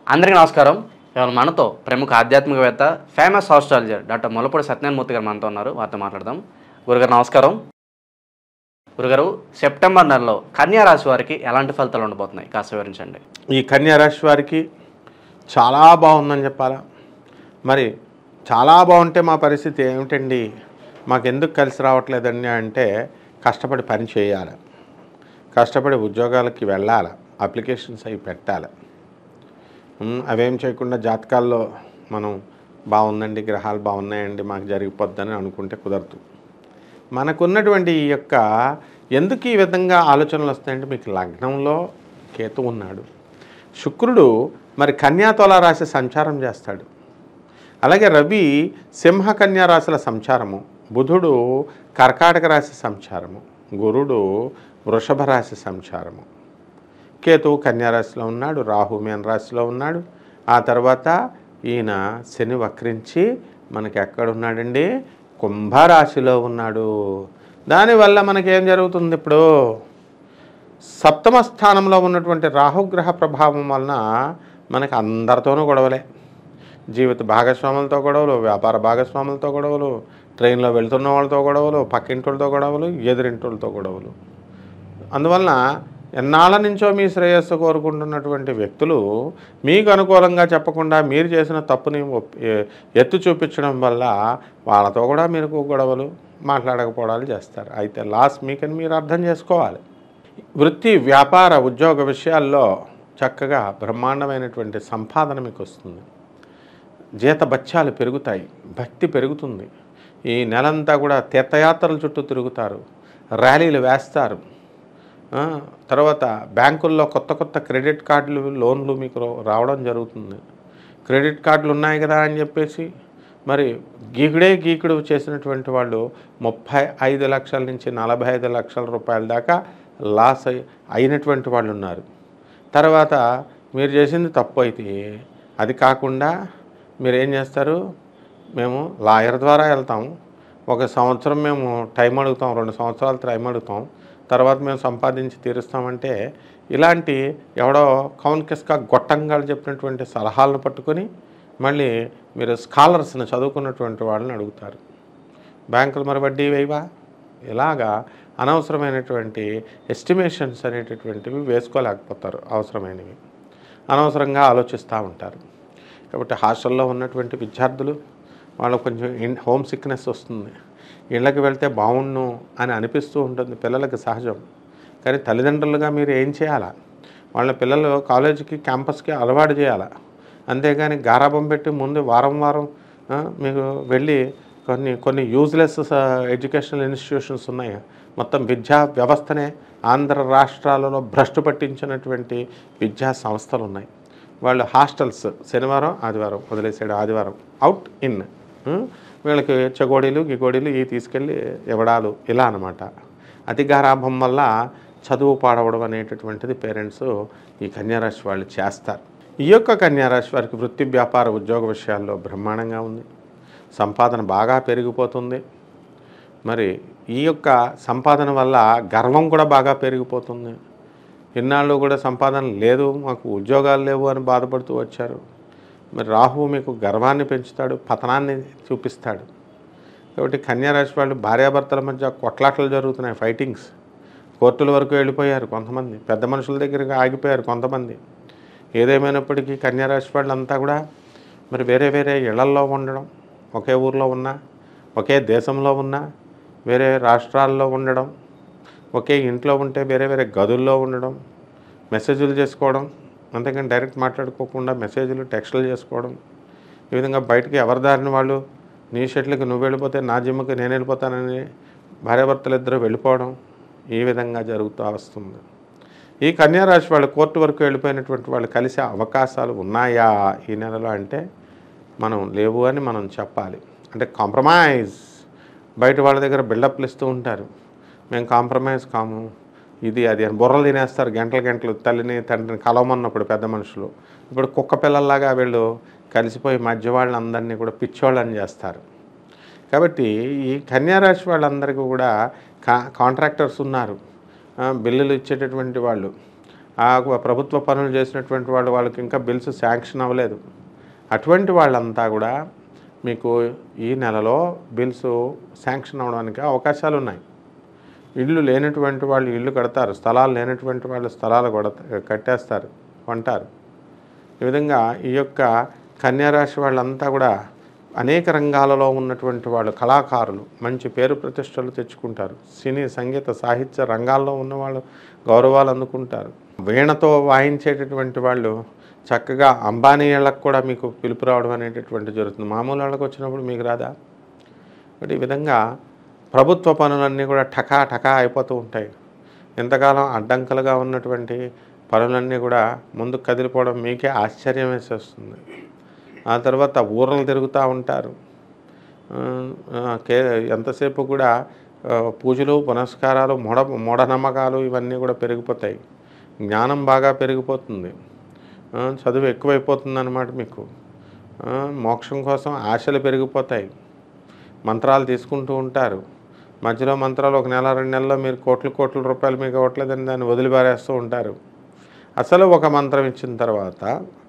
అందరికీ నమస్కారం ఇవాళ మనతో ప్రముఖ ఆధ్యాత్మికవేత్త famous astrologer doctor Molapudi Satyanarayanamurthy garu మనతో ఉన్నారు వారితో మాట్లాడదాం గురుగారు నమస్కారం గురుగారు సెప్టెంబర్ నెలలో కన్యా రాశి వారికి ఎలాంటి ఫలితాలు ఉండబోతున్నాయి కాస్త వివరించండి ఈ కన్యా రాశి వారికి చాలా బాగుందని చెప్పాలా మరి చాలా బాగుంటే మా పరిస్థితి ఏమిటండి మాకు ఎందుకు కలిసి రావట్లేదండి అంటే కష్టపడి పని చేయాలి కష్టపడి ఉద్యోగాలకి వెళ్ళాలి అప్లికేషన్స్ అవి పెట్టాలి ఉమ్, అవేం చేయకుండా జాతకాల్లో మనం బాగుందండి గ్రహాలు బాగున్నాయండి మాకు జరిగిపోద్దని అనుకుంటే కుదరదు మనకున్నటువంటి ఈ యొక్క ఎందుకు ఈ విధంగా ఆలోచనలు వస్తాయంటే మీకు లగ్నంలో కేతు ఉన్నాడు శుక్రుడు మరి కన్యాతుల రాశి సంచారం చేస్తాడు అలాగే రవి సింహ కన్యా రాశుల సంచారము బుధుడు కర్కాటక రాశి సంచారము గురుడు వృషభ రాశి సంచారము కేతువు కన్యారాశిలో ఉన్నాడు రాహు మీన రాశిలో ఉన్నాడు ఆ తర్వాత ఈయన శని వక్రించి మనకి ఎక్కడ ఉన్నాడండి కుంభరాశిలో ఉన్నాడు దానివల్ల మనకేం జరుగుతుంది ఇప్పుడు సప్తమ స్థానంలో ఉన్నటువంటి రాహుగ్రహ ప్రభావం వలన మనకి అందరితోనూ గొడవలే జీవిత భాగస్వాములతో గొడవలు వ్యాపార భాగస్వాములతో గొడవలు ట్రైన్లో వెళ్తున్న వాళ్ళతో గొడవలు పక్కింటోళ్ళతో గొడవలు ఎదురింటోళ్ళతో గొడవలు అందువలన ఎన్నాళ్ళ నుంచో మీ శ్రేయస్సు కోరుకుంటున్నటువంటి వ్యక్తులు మీకు అనుకూలంగా చెప్పకుండా మీరు చేసిన తప్పుని ఒప్- ఎ- ఎత్తు చూపించడం వల్ల వాళ్ళతో కూడా మీరు గొడవలు మాట్లాడకపోవడాలు చేస్తారు అయితే లాస్ మీకని మీరు అర్థం చేసుకోవాలి వృత్తి వ్యాపార ఉద్యోగ విషయాల్లో చక్కగా బ్రహ్మాండమైనటువంటి సంపాదన మీకు వస్తుంది జీత బత్యాలు పెరుగుతాయి భక్తి పెరుగుతుంది ఈ నెలంతా కూడా తీర్థయాత్రల చుట్టూ తిరుగుతారు ర్యాలీలు వేస్తారు ఆ, తర్వాత బ్యాంకుల్లో కొత్త కొత్త క్రెడిట్ కార్డులు లోన్లు మీకు రావడం జరుగుతుంది క్రెడిట్ కార్డులు ఉన్నాయి కదా అని చెప్పేసి మరి గీకుడే గీకుడు చేసినటువంటి వాళ్ళు ముప్పై ఐదు లక్షల నుంచి నలభై ఐదు లక్షల రూపాయల దాకా లాస్ అయి అయినటువంటి వాళ్ళు ఉన్నారు తర్వాత మీరు చేసింది తప్పు అయితే అది కాకుండా మీరు ఏం చేస్తారు మేము లాయర్ ద్వారా వెళ్తాం ఒక సంవత్సరం మేము టైం అడుగుతాం రెండు సంవత్సరాలు టైం అడుగుతాం తర్వాత మేము సంపాదించి తీరుస్తామంటే ఇలాంటి ఎవడో కౌన్కిస్కా గొట్టంగాలు చెప్పినటువంటి సలహాలను పట్టుకొని మళ్ళీ మీరు స్కాలర్స్ని చదువుకున్నటువంటి వాళ్ళని అడుగుతారు బ్యాంకులు మరి వడ్డీ వేయవా ఇలాగా అనవసరమైనటువంటి ఎస్టిమేషన్స్ అనేటటువంటివి వేసుకోలేకపోతారు అవసరమైనవి అనవసరంగా ఆలోచిస్తూ ఉంటారు కాబట్టి హాస్టల్లో ఉన్నటువంటి విద్యార్థులు వాళ్ళకు కొంచెం ఇన్ హోమ్ సిక్నెస్ వస్తుంది ఇళ్ళకి వెళ్తే బాగుండు అని అనిపిస్తూ ఉంటుంది పిల్లలకి సహజం కానీ తల్లిదండ్రులుగా మీరు ఏం చేయాలా వాళ్ళ పిల్లలు కాలేజీకి క్యాంపస్కి అలవాటు చేయాలా అంతేగాని గారాబం పెట్టి ముందు వారం వారం ఆ, మీకు వెళ్ళి కొన్ని కొన్ని యూజ్లెస్ ఎడ్యుకేషనల్ ఇన్స్టిట్యూషన్స్ ఉన్నాయి మొత్తం విద్యా వ్యవస్థనే ఆంధ్ర రాష్ట్రాలలో భ్రష్టు పట్టించినటువంటి విద్యా సంస్థలు ఉన్నాయి వాళ్ళు హాస్టల్స్ శనివారం ఆదివారం వదిలేసాడు ఆదివారం అవుట్ ఇన్ ఉం? వీళ్ళకి చెగోడీలు గిగోడీలు ఇవి తీసుకెళ్ళి ఇవ్వడాలు ఇలా అనమాట అతి గారాభం వల్ల చదువు పాడవడం అనేటటువంటిది పేరెంట్స్ ఈ కన్యారాశి వాళ్ళు చేస్తారు ఈ యొక్క కన్యారాశి వారికి వృత్తి వ్యాపార ఉద్యోగ విషయాల్లో బ్రహ్మాండంగా ఉంది సంపాదన బాగా పెరిగిపోతుంది మరి ఈ యొక్క సంపాదన వల్ల గర్వం కూడా బాగా పెరిగిపోతుంది ఇన్నాళ్ళు కూడా సంపాదన లేదు మాకు ఉద్యోగాలు లేవు అని బాధపడుతూ వచ్చారు మరి రాహువు మీకు గర్వాన్ని పెంచుతాడు పతనాన్ని చూపిస్తాడు కాబట్టి కన్యారాశి వాళ్ళు భార్యాభర్తల మధ్య కొట్లాటలు జరుగుతున్నాయి ఫైటింగ్స్ కోర్టుల వరకు వెళ్ళిపోయారు కొంతమంది పెద్ద మనుషుల దగ్గరికి ఆగిపోయారు కొంతమంది ఏదేమైనప్పటికీ కన్యారాశి వాళ్ళంతా కూడా మరి వేరే వేరే ఇళ్లల్లో ఉండడం ఒకే ఊర్లో ఉన్నా ఒకే దేశంలో ఉన్నా వేరే రాష్ట్రాల్లో ఉండడం ఒకే ఇంట్లో ఉంటే వేరే వేరే గదుల్లో ఉండడం మెసేజ్లు చేసుకోవడం అంతేకాని డైరెక్ట్ మాట్లాడుకోకుండా మెసేజ్లు టెక్స్టులు చేసుకోవడం ఈ విధంగా బయటికి ఎవరి దారిని వాళ్ళు నీ షెట్లకి నువ్వు వెళ్ళిపోతే నా జిమ్కి నేను వెళ్ళిపోతానని భార్యాభర్తలు ఇద్దరు వెళ్ళిపోవడం ఈ విధంగా జరుగుతూ వస్తుంది ఈ కన్యారాశి వాళ్ళు కోర్టు వరకు వెళ్ళిపోయినటువంటి వాళ్ళు కలిసే అవకాశాలు ఉన్నాయా ఈ నెలలో అంటే మనం లేవు అని మనం చెప్పాలి అంటే కాంప్రమైజ్ బయట వాళ్ళ దగ్గర బిల్డప్లు ఇస్తూ ఉంటారు మేము కాంప్రమైజ్ కాము ఇది అది అని బుర్రలు తినేస్తారు గంటలు గంటలు తల్లిని తండ్రిని కలవమన్నప్పుడు పెద్ద మనుషులు ఇప్పుడు కుక్క పిల్లల్లాగా వీళ్ళు కలిసిపోయి మధ్య వాళ్ళందరినీ కూడా పిచ్చోళ్ళని చేస్తారు కాబట్టి ఈ కన్యారాశి వాళ్ళందరికీ కూడా కా కాంట్రాక్టర్స్ ఉన్నారు ఆ, బిల్లులు ఇచ్చేటటువంటి వాళ్ళు ఆ ప్రభుత్వ పనులు చేసినటువంటి వాళ్ళు వాళ్ళకి ఇంకా బిల్స్ శాంక్షన్ అవ్వలేదు అటువంటి వాళ్ళంతా కూడా మీకు ఈ నెలలో బిల్స్ శాంక్షన్ అవ్వడానికి అవకాశాలు ఉన్నాయి ఇల్లు లేనటువంటి వాళ్ళు ఇల్లు కడతారు స్థలాలు లేనటువంటి వాళ్ళు స్థలాలు కొడత కట్టేస్తారు కొంటారు ఈ విధంగా ఈ యొక్క కన్యారాశి వాళ్ళంతా కూడా అనేక రంగాలలో ఉన్నటువంటి వాళ్ళు కళాకారులు మంచి పేరు ప్రతిష్టలు తెచ్చుకుంటారు సినీ సంగీత సాహిత్య రంగాల్లో ఉన్నవాళ్ళు గౌరవాలు అందుకుంటారు వీణతో వాయించేటటువంటి వాళ్ళు చక్కగా అంబానీ వాళ్ళకు కూడా మీకు పిలుపు రావడం అనేటటువంటి జరుగుతుంది మామూలు వాళ్ళకి వచ్చినప్పుడు మీకు రాదా కాబట్టి ఈ విధంగా ప్రభుత్వ పనులన్నీ కూడా టకా టకా అయిపోతూ ఉంటాయి ఎంతకాలం అడ్డంకులుగా ఉన్నటువంటి పనులన్నీ కూడా ముందుకు కదిలిపోవడం మీకే ఆశ్చర్యం వేసేస్తుంది ఆ తర్వాత ఊరలు తిరుగుతూ ఉంటారు ఆ, ఆ, కే ఎంతసేపు కూడా ఆ, పూజలు పునస్కారాలు మూఢ మూఢనమ్మకాలు ఇవన్నీ కూడా పెరిగిపోతాయి జ్ఞానం బాగా పెరిగిపోతుంది ఆ, చదువు ఎక్కువైపోతుంది అన్నమాట మీకు ఆ, మోక్షం కోసం ఆశలు పెరిగిపోతాయి మంత్రాలు తీసుకుంటూ ఉంటారు మధ్యలో మంత్రాలు ఒక నెల రెండు నెలల్లో మీరు కోట్ల కోట్ల రూపాయలు మీకు ఇవ్వట్లేదని దాన్ని వదిలిపారేస్తూ ఉంటారు అసలు ఒక మంత్రం ఇచ్చిన తర్వాత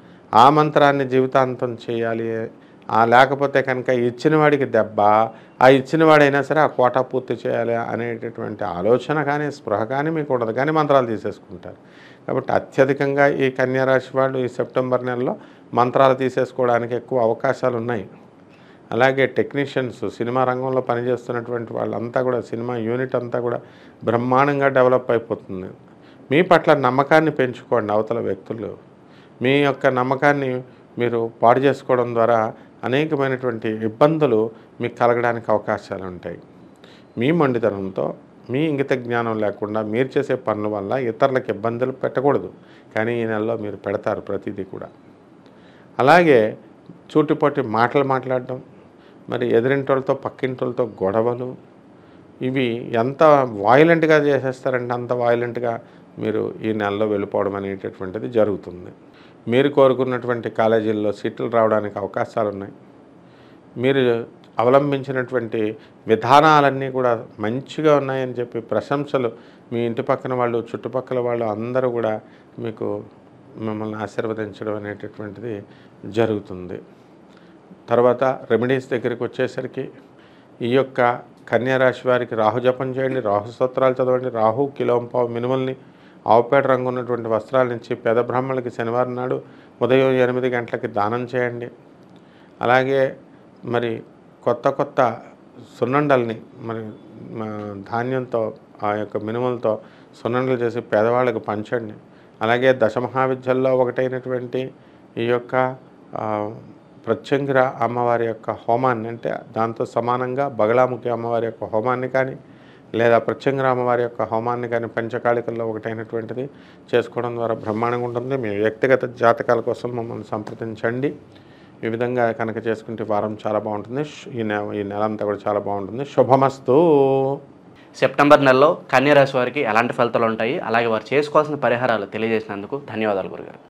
ఆ మంత్రాన్ని జీవితాంతం చేయాలి ఆ లేకపోతే కనుక ఇచ్చిన వాడికి దెబ్బ ఆ ఇచ్చిన వాడైనా సరే ఆ కోట పూర్తి చేయాలి అనేటటువంటి ఆలోచన కానీ స్పృహ కానీ మీకు ఉండదు కానీ మంత్రాలు తీసేసుకుంటారు కాబట్టి అత్యధికంగా ఈ కన్యారాశి వాళ్ళు ఈ సెప్టెంబర్ నెలలో మంత్రాలు తీసేసుకోవడానికి ఎక్కువ అవకాశాలు ఉన్నాయి అలాగే టెక్నీషియన్స్ సినిమా రంగంలో పనిచేస్తున్నటువంటి వాళ్ళంతా కూడా సినిమా యూనిట్ అంతా కూడా బ్రహ్మాండంగా డెవలప్ అయిపోతుంది మీ పట్ల నమ్మకాన్ని పెంచుకోండి అవతల వ్యక్తులు మీ యొక్క నమ్మకాన్ని మీరు పాడు చేసుకోవడం ద్వారా అనేకమైనటువంటి ఇబ్బందులు మీకు కలగడానికి అవకాశాలు ఉంటాయి మీ మొండితనంతో మీ ఇంగిత జ్ఞానం లేకుండా మీరు చేసే పనుల వల్ల ఇతరులకు ఇబ్బందులు పెట్టకూడదు కానీ ఈ నెలలో మీరు పెడతారు ప్రతిదీ కూడా అలాగే చూటిపోటి మాటలు మాట్లాడడం మరి ఎదిరింటోళ్ళతో పక్కింటోళ్ళతో గొడవలు ఇవి ఎంత వాయిలెంట్గా చేసేస్తారంటే అంత వాయిలెంట్గా మీరు ఈ నెలలో వెళ్ళిపోవడం అనేటటువంటిది జరుగుతుంది మీరు కోరుకున్నటువంటి కాలేజీల్లో సీట్లు రావడానికి అవకాశాలు ఉన్నాయి మీరు అవలంబించినటువంటి విధానాలన్నీ కూడా మంచిగా ఉన్నాయని చెప్పి ప్రశంసలు మీ ఇంటి పక్కన వాళ్ళు చుట్టుపక్కల వాళ్ళు అందరూ కూడా మీకు మిమ్మల్ని ఆశీర్వదించడం అనేటటువంటిది జరుగుతుంది తర్వాత రెమెడీస్ దగ్గరికి వచ్చేసరికి ఈ యొక్క కన్యారాశి వారికి రాహు జపం చేయండి రాహు స్తోత్రాలు చదవండి రాహు కిలోంపావు మినుముల్ని ఆవుపేట రంగు ఉన్నటువంటి వస్త్రాల నుంచి పేద బ్రాహ్మణులకి శనివారం నాడు ఉదయం ఎనిమిది గంటలకి దానం చేయండి అలాగే మరి కొత్త కొత్త సున్నండల్ని మరి మా ధాన్యంతో ఆ యొక్క మినుములతో సున్నండలు చేసి పేదవాళ్ళకి పంచండి అలాగే దశమహావిద్యల్లో ఒకటైనటువంటి ఈ యొక్క ఆ, ప్రత్యంగిర అమ్మవారి యొక్క హోమాన్ని అంటే దాంతో సమానంగా బగలాముఖి అమ్మవారి యొక్క హోమాన్ని కానీ లేదా ప్రత్యంగిర అమ్మవారి యొక్క హోమాన్ని కానీ పంచకాళికల్లో ఒకటైనటువంటిది చేసుకోవడం ద్వారా బ్రహ్మాండంగా ఉంటుంది మీ వ్యక్తిగత జాతకాల కోసం మమ్మల్ని సంప్రదించండి ఈ విధంగా కనుక చేసుకుంటే వారం చాలా బాగుంటుంది శు- ఈ నెల ఈ నెల అంతా కూడా చాలా బాగుంటుంది శుభమస్తు సెప్టెంబర్ నెలలో కన్యా రాశి వారికి ఎలాంటి ఫలితాలు ఉంటాయి అలాగే వారు చేసుకోవాల్సిన పరిహారాలు తెలియజేసినందుకు ధన్యవాదాలు గురుగారు